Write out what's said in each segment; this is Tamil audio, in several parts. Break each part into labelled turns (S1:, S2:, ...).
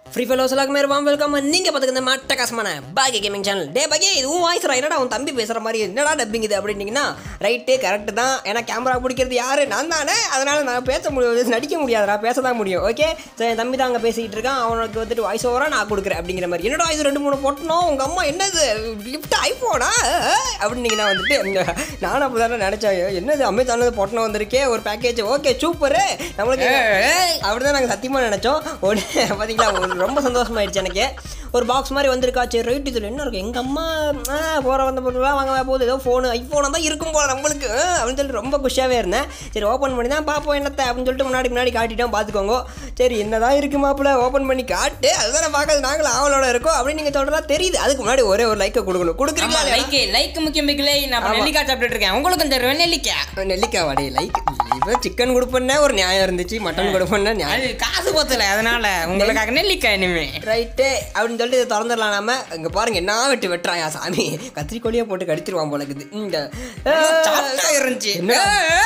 S1: ஃப்ரீ ஃபெலோஸ் எல்லாருக்குமே இருப்பான் வெல்கம் நீங்கள் பார்த்துக்க மட்ட கசமான பாகி கேமிங் சேனல் டே பாகி இது உன் வாய்ஸ் என்னடா உன் தம்பி பேசுகிற மாதிரி என்னடா டப்பிங் இது அப்படின்னீங்கன்னா ரைட்டு கரெக்டு தான் ஏன்னா கேமரா பிடிக்கிறது யாரு நான் தானே அதனால் நான் பேச முடியாது நடிக்க முடியாதுடா பேச தான் முடியும் ஓகே ஸோ என் தம்பி தான் அங்கே பேசிக்கிட்டு இருக்கான் அவனுக்கு வந்துட்டு வாய்ஸ் ஓவராக நான் கொடுக்குறேன் அப்படிங்கிற மாதிரி என்னடா இது ரெண்டு மூணு பொட்டணும் உங்கள் அம்மா என்னது லிஃப்ட் ஐஃபோனா அப்படின்னீங்கன்னா வந்துட்டு இந்த நானும் அப்படி தானே நினச்சேன் என்னது அமேசானில் பொட்டணம் வந்திருக்கே ஒரு பேக்கேஜ் ஓகே சூப்பரு நம்மளுக்கு அப்படிதான் நாங்கள் சத்தியமாக நினச்சோம் உடனே பார்த்தீங்களா ஒரு ரொம்ப சந்தோஷமாயிடுச்சு எனக்கு ஒரு பாக்ஸ் மாதிரி வந்திருக்கா சரி ரைட் இதில் என்ன இருக்கும் எங்கள் அம்மா போகிற வந்த பொருளாக வாங்க போகுது ஏதோ ஃபோனு ஐஃபோனாக தான் இருக்கும் போல நம்மளுக்கு ஆ, அப்படின்னு சொல்லிட்டு ரொம்ப குஷியாகவே இருந்தேன் சரி ஓப்பன் பண்ணி தான் பார்ப்போம் என்னத்தை அப்படின்னு சொல்லிட்டு முன்னாடி முன்னாடி காட்டிட்டோம் பார்த்துக்கோங்க சரி என்னதான் இருக்கு மாப்பிள்ள ஓப்பன் பண்ணி காட்டு அதுதான் நான் பார்க்காது நாங்களும் ஆவலோட இருக்கோம் அப்படின்னு நீங்கள் சொல்கிறதா தெரியுது அதுக்கு முன்னாடி ஒரே ஒரு லைக்கை கொடுக்கணும் கொடுக்குறீங்களா இல்லையா?
S2: லைக் லைக் முக்கியம் பிக்கலே நான் இப்ப நெல்லிக்காய் சாப்பிட்டுட்டு இருக்கேன் உங்களுக்கு தருவேன் நெல்லிக்காய்
S1: நெல்லிக்காய் வடை லைக் இப்போ சிக்கன் கொடுப்பேன்னா ஒரு நியாயம் இருந்துச்சு மட்டன் கொடுப்பேன்னா நியாயம்
S2: அது காசு பத்தல அதனால உங்களுக்காக நெல்லிக்காய் இனிமே
S1: ரைட்டு அப்படின்னு சொல்லிட்டு இதை திறந்துடலாம் நாம இங்க பாருங்க என்ன வெட்டு வெட்டுறான் யா சாமி கத்திரிக்கோழியா போட்டு கடிச்சிருவான் போல இருக்குது இந்த
S2: சாப்பிட்டா இருந்துச்சு
S1: என்ன?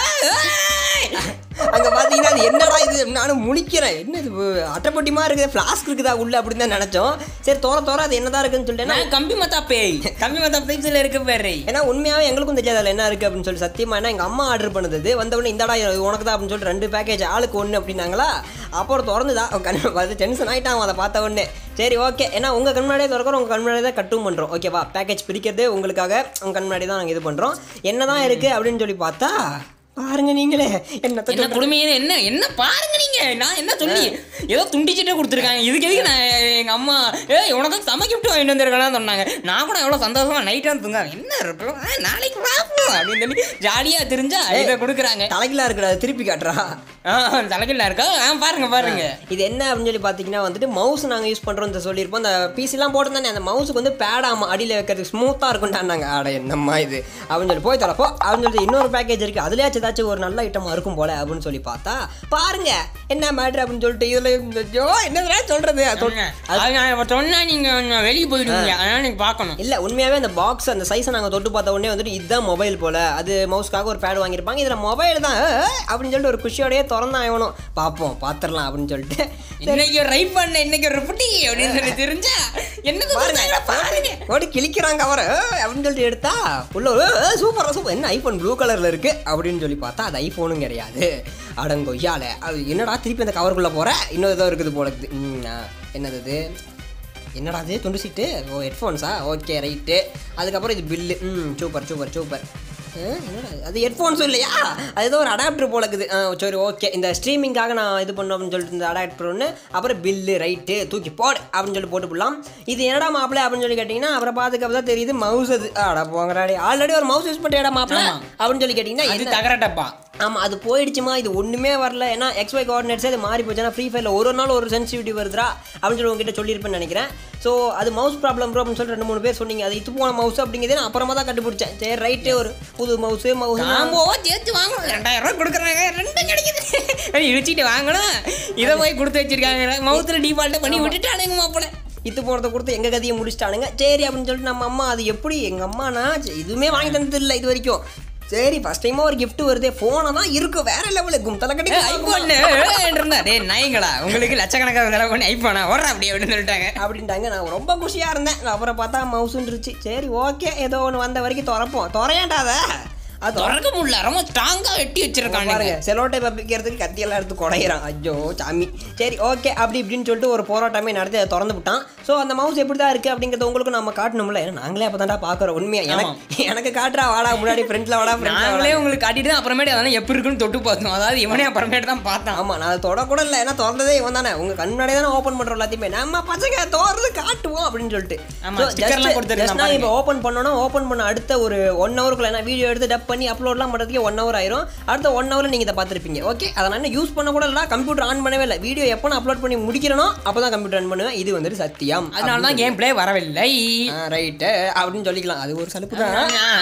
S1: அங்க பாத்தீங்கன்னா அது என்னடா இது நானும் முழிக்கிறேன் என்ன இது அட்டைப்பட்டிமா இருக்குது ஃப்ளாஸ்க் இருக்குதா உள்ள அப்படின்னு தான் நினைச்சோம் சரி தோற தோற அது என்னதான் இருக்குன்னு சொல்லிட்டு
S2: நான் கம்பி மத்தா பேய் கம்பி மத்தா பேய்ல இருக்கு பாரு
S1: ஏன்னா உண்மையாவே எங்களுக்கும் தெரியாது அதில் என்ன இருக்குது அப்படின்னு சொல்லி சத்தியமா ஏன்னா எங்கள் அம்மா ஆர்டர் பண்ணது இது. வந்த உடனே இந்தடா இது உனக்கு தான் அப்படின்னு சொல்லிட்டு ரெண்டு பேக்கேஜ் ஆளுக்கு ஒன்று அப்படின்னாங்களா அப்புறம் திறந்துதா கண் அது டென்ஷன் ஆகிட்டான் அதை பார்த்த உடனே சரி ஓகே ஏன்னா உங்கள் கண் முன்னாடியே திறக்கிறோம் உங்கள் கண் முன்னாடியே தான் கட்டும் பண்ணுறோம் ஓகேவா பேக்கேஜ் பிரிக்கிறது உங்களுக்காக உங்கள் கண் முன்னாடி தான் நாங்கள் இது பண்ணுறோம் என்ன தான் இருக்குது அப்படின்னு சொல்லி பார்த்தா பாருங்க நீங்களே என்னத்த
S2: என்ன கொடுமையே என்ன என்ன பாருங்க நீங்க நான் என்ன சொல்லி ஏதோ துண்டிச்சிட்டே கொடுத்துருக்காங்க இதுக்கு எதுக்கு நான் எங்க அம்மா ஏய் உனக்கு சம கிஃப்ட் வாங்கிட்டு வந்திருக்கலாம்னு சொன்னாங்க நான் கூட எவ்வளவு சந்தோஷமா நைட்டா தூங்க என்ன இருக்கும் ஆ, நாளைக்கு பார்ப்போம் அப்படின்னு சொல்லி ஜாலியா தெரிஞ்சா இதை கொடுக்குறாங்க
S1: தலைகளாக இருக்குடா அது திருப்பி காட்டுறா
S2: ஆ தலைக்கில இருக்கா ஆ பாருங்க பாருங்க
S1: இது என்ன அப்படின்னு சொல்லி பார்த்தீங்கன்னா வந்துட்டு மவுஸ் நாங்கள் யூஸ் பண்ணுறோம் இந்த சொல்லியிருப்போம் அந்த பிசிலாம் போட்டு தானே அந்த மவுஸுக்கு வந்து பேட் ஆமாம் அடியில் வைக்கிறதுக்கு ஸ்மூத்தாக இருக்கும்ட்டாங்க ஆட என்னம்மா இது அப்படின்னு சொல்லி போய் தரப்போ அப்படின்னு சொல்லிட்டு இன்னொரு பேக்கேஜ் இருக்குது அதுலேயாச்சும் ஏதாச்சும் ஒரு நல்ல ஐட்டமாக இருக்கும் போல அப்படின்னு சொல்லி பார்த்தா பாருங்க என்ன மேட்ரு அப்படின்னு சொல்லிட்டு இதில் ஐயோ என்னதுடா சொல்கிறது
S2: அது நான் இப்ப சொன்னா நீங்க கொஞ்சம் வெளியே போயிடுவீங்க அதனால நீங்க பார்க்கணும்
S1: இல்லை உண்மையாகவே அந்த பாக்ஸ் அந்த சைஸை நாங்கள் தொட்டு பார்த்த உடனே வந்துட்டு இதுதான் மொபைல் போல் அது மவுஸ்க்காக ஒரு பேட் வாங்கியிருப்பாங்க இதில் மொபைல் தான் அஹ், அப்படின்னு சொல்லிட்டு ஒரு குஷியோடயே திறந்தான் ஆகணும் பார்ப்போம் பார்த்துடலாம் அப்படின்னு சொல்லிட்டு
S2: இன்னைக்கு ஒரு ரைப் பண்ண இன்னைக்கு ஒரு புட்டி அப்படின்னு சொல்லி தெரிஞ்சா என்னது
S1: பாருங்க
S2: பாருங்க
S1: ஓடி கிழிக்கிறாங்க அவரை அப்படின்னு சொல்லிட்டு எடுத்தா உள்ள சூப்பர் சூப்பர் என்ன ஐஃபோன் ப்ளூ கலர்ல இருக்கு அப்படின்னு சொல்லி பார்த்தா அது ஐஃபோனும் கிடையாது அடங்கொய்யால அது என்னடா திருப்பி அந்த கவருக்குள்ள போற இன்னொரு ஏதோ இருக்குது போல இருக்குது ம், ஆ, என்னது இது என்னடா அது துண்டு சீட்டு ஓ ஹெட்ஃபோன்ஸா ஓகே ரைட்டு அதுக்கப்புறம் இது பில்லு ம் சூப்பர் சூப்பர் சூப்பர் என்னடா இது? அது ஹெட்ஃபோன்ஸும் இல்லையா அது ஏதோ ஒரு அடாப்டர் போல இருக்குது ஆ சரி ஓகே இந்த ஸ்ட்ரீமிங்காக நான் இது பண்ணோம் அப்படின்னு சொல்லிட்டு இந்த அடாப்டர் ஒன்று அப்புறம் பில்லு ரைட்டு தூக்கி போடு அப்படின்னு சொல்லி போட்டு போடலாம் இது என்னடா மாப்பிள்ளை அப்படின்னு சொல்லி கேட்டிங்கன்னா அப்புறம் பார்த்துக்க தான் தெரியுது மவுஸ் அது ஆடா போங்கடாடி ஆல்ரெடி ஒரு மவுஸ் யூஸ் பண்ணிட்டா மாப்பிள்ளை
S2: ஆமா.
S1: அப்படின்னு சொல்லி கேட்டிங்கன்னா
S2: இது
S1: என்ன
S2: தகர டப்பா
S1: ஆமாம் அது போயிடுச்சுமா இது ஒன்றுமே வரல ஏன்னா எக்ஸ்ஒய் கோஆர்டினேட்ஸே அது மாறி போச்சு ஏன்னா ஃப்ரீ ஃபயரில் ஒரு ஒரு நாள் ஒரு சென்சிட்டிவிட்டி வருதுடா அப்படின்னு சொல்லி உங்ககிட்ட சொல்லியிருப்பேன்னு நினைக்கிறேன் ஸோ அது மவுஸ் ப்ராப்ளம் ப்ரோ அப்படின்னு சொல்லிட்டு ரெண்டு மூணு பேர் சொன்னீங்க அது இது போன மவுஸ் அப்படிங்கிறதே நான் அப்புறமா தான் கண்டுபிடிச்சேன் சரி ரைட்டு ஒரு புது மவுஸு மவுஸ்
S2: காம்போவா சேர்த்து வாங்கணும் ரெண்டாயிரம் ரூபாய் கொடுக்குறாங்க ரெண்டும் கிடைக்குது இழிச்சிட்டு வாங்கணும் இதை போய் கொடுத்து வச்சிருக்காங்க மவுத்தில் டிஃபால்ட்டை பண்ணி விட்டுட்டானுங்க மாப்பிள்ள
S1: இத்து போனதை கொடுத்து எங்கள் கதையை முடிச்சிட்டானுங்க சரி அப்படின்னு சொல்லிட்டு நம்ம அம்மா அது எப்படி எங்கள் அம்மானா சரி, எதுவுமே வாங்கி தந்தது இல்லை இது வரைக்கும் சரி ஃபஸ்ட் டைமாக ஒரு gift வருதே ஃபோனை தான் இருக்கும் வேற லெவலுக்கு தலை கட்டி
S2: ஐபோன் இருந்தா டே நாய்ங்களா உங்களுக்கு லட்சக்கணக்காக செலவு பண்ணி ஐபோனா ஓடுறா அப்படி அப்படின்னு சொல்லிட்டாங்க
S1: அப்படின்ட்டாங்க நான் ரொம்ப குஷியாக இருந்தேன் அப்புறம் பார்த்தா மவுசுன்றுச்சு சரி ஓகே ஏதோ ஒன்று வந்த வரைக்கும் திறப்போம் திறையாண்டாத அது திற-
S2: திறக்க முடியல ரொம்ப ஸ்ட்ராங்கா வெட்டி வச்சிருக்காங்க
S1: பாருங்க செலோட்டை பப்பிக்கிறதுக்கு கத்தியெல்லாம் எடுத்து குடையிறான் ஐயோ சாமி சரி ஓகே அப்படி இப்படின்னு சொல்லிட்டு ஒரு போராட்டமே நடத்தி அதை திறந்து விட்டான் ஸோ அந்த மவுஸ் எப்படி தான் இருக்குது அப்படிங்கிறத உங்களுக்கு நம்ம காட்டணும்ல ஏன்னா நாங்களே அப்போ தான்டா பார்க்குறோம் உண்மையா எனக்கு எனக்கு காட்டுறா வாடா முன்னாடி ஃப்ரெண்ட்ல வாடா ஃப்ரெண்ட்ல
S2: நாங்களே உங்களுக்கு காட்டிட்டு தான் அப்புறமேட்டு அதெல்லாம் எப்படி இருக்குன்னு தொட்டு பார்த்தோம் அதாவது இவனே அப்புறமேட்டு தான் பார்த்தான்
S1: ஆமா நான் அதை தொடக்கூட இல்லை ஏன்னா திறந்ததே இவன் தானே உங்க கண் முன்னாடியே தானே ஓப்பன் பண்றோம் எல்லாத்தையுமே நம்ம பசங்க திறந்து காட்டுவோம் அப்படின்னு சொல்லிட்டு
S2: ஆமா,
S1: So,
S2: sticker எல்லாம்
S1: just-
S2: கொடுத்திருந்தான்
S1: just நான் இப்போ
S2: பாருங்க.
S1: ஓப்பன் பண்ணோன்னா ஓப்பன் பண்ண அடுத்த ஒரு ஒன் ஹவருக்குள்ள நான் வீடியோ எடுத்து டப் பண்ணி அப்லோட்லாம் பண்ணுறதுக்கு ஒன் ஹவர் ஆயிரும் அடுத்த ஒன் ஹவரில் நீங்கள் இதை பார்த்துருப்பீங்க ஓகே அதை நான் இன்னும் யூஸ் பண்ண கூட இல்லை கம்ப்யூட்டர் ஆன் பண்ணவே இல்லை வீடியோ எப்போ நான் அப்லோட் பண்ணி முடிக்கிறனோ அப்போ தான் கம்ப்யூட்டர் ஆன் பண்ணுவேன் இது வந்துட்டு சத்தியம்
S2: அதனால தான் கேம் பிளே வரவில்லை
S1: ரைட்டு அப்படின்னு சொல்லிக்கலாம் அது ஒரு சலுப்பு தான்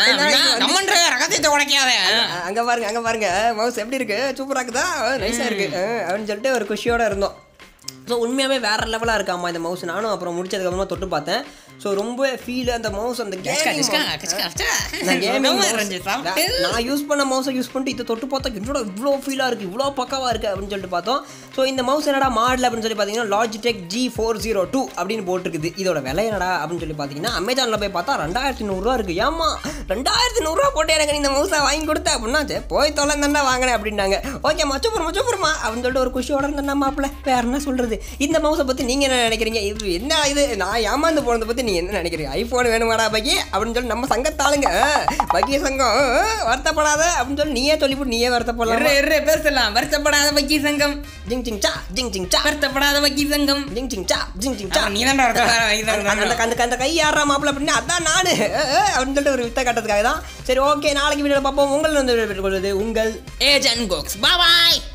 S2: நம்மன்ற ரகசியத்தை உடைக்காத
S1: அ- அங்க பாருங்க அங்க பாருங்க மவுஸ் எப்படி இருக்கு சூப்பரா இருக்குதா நைஸா இருக்கு அ, அப்படின்னு சொல்லிட்டு ஒரு குஷியோட இருந்தோம் ஸோ உண்மையாகவே வேற லெவலாக இருக்காமா இந்த மவுஸ் நானும் அப்புறம் முடிச்சதுக்கப்புறமா தொட்டு பார்த்தேன் ஸோ ரொம்ப ஃபீல் அந்த மவுஸ் அந்த
S2: கஷ்கா,
S1: gaming
S2: கஷ்கா,
S1: mouse.
S2: கஷ்கா, கஷ்கா.
S1: நான் gaming
S2: சுகமா
S1: mouse.
S2: இருந்துச்சு, சாப்பிட்டு.
S1: நான் நான் யூஸ் பண்ண மவுஸை யூஸ் பண்ணிட்டு இதை தொட்டு பார்த்தா என்னோட இவ்வளோ ஃபீலாக இருக்குது இவ்வளோ பக்காவாக இருக்குது அப்படின்னு சொல்லிட்டு பார்த்தோம் ஸோ இந்த மவுஸ் என்னடா மாடல் அப்படின்னு சொல்லி பார்த்தீங்கன்னா Logitech G four zero two அப்படின்னு போட்டிருக்குது இதோட விலை என்னடா அப்படின்னு சொல்லி பார்த்தீங்கன்னா அமேசானில் போய் பார்த்தா ரெண்டாயிரத்தி நூறுரூவா இருக்குது ஏமா ரெண்டாயிரத்தி நூறுரூவா போட்டு எனக்கு நீ இந்த மவுஸை வாங்கி கொடுத்த அப்படின்னா சரி போய் தொலை தானே வாங்கினேன் அப்படின்னாங்க ஓகே மச்சப்புறம் மச்சப்புறமா அப்படின்னு சொல்லிட்டு ஒரு குஷியோட இருந்தா மாப்பிள்ள வேற என்ன சொல்கிறது இந்த மவுஸை பற்றி நீங்கள் என்ன நினைக்கிறீங்க இது என்ன இது நான் ஏமாந்து போனதை பற்றி நீங்கள் என்ன நினைக்கிறீங்க ஐஃபோன் வேணுமாடா பகி அப்படின்னு சொல்லி நம்ம சங்கத்தாளுங்க பகிய சங்கம் அஹ், வருத்தப்படாத அப்படின்னு சொல்லி நீயே சொல்லிவிட்டு நீயே வருத்தப்படலாம்
S2: இரு, இரு, பேசலாம் வருத்தப்படாத வக்கீ சங்கம்
S1: ஜிங் ஜிங் சா ஜிங் ஜிங் சா
S2: வருத்தப்படாத வக்கீ சங்கம்
S1: ஜிங் ஜிங் சா ஜிங் ஜிங் சா
S2: நீ தான்
S1: அந்த அந்த- அந்த அந்த கை யாரா மாப்பிள்ள அப்படின்னு அதான் நானு அஹ், அஹ், அப்படின்னு சொல்லிட்டு ஒரு வித்த கட்டத்துக்காக தான் சரி ஓகே நாளைக்கு வீடியோ பார்ப்போம் உங்கள் வந்து விடைபெற்றுக் கொள்வது உங்கள்
S2: ஏஜென்ட் கோக்ஸ் பாய்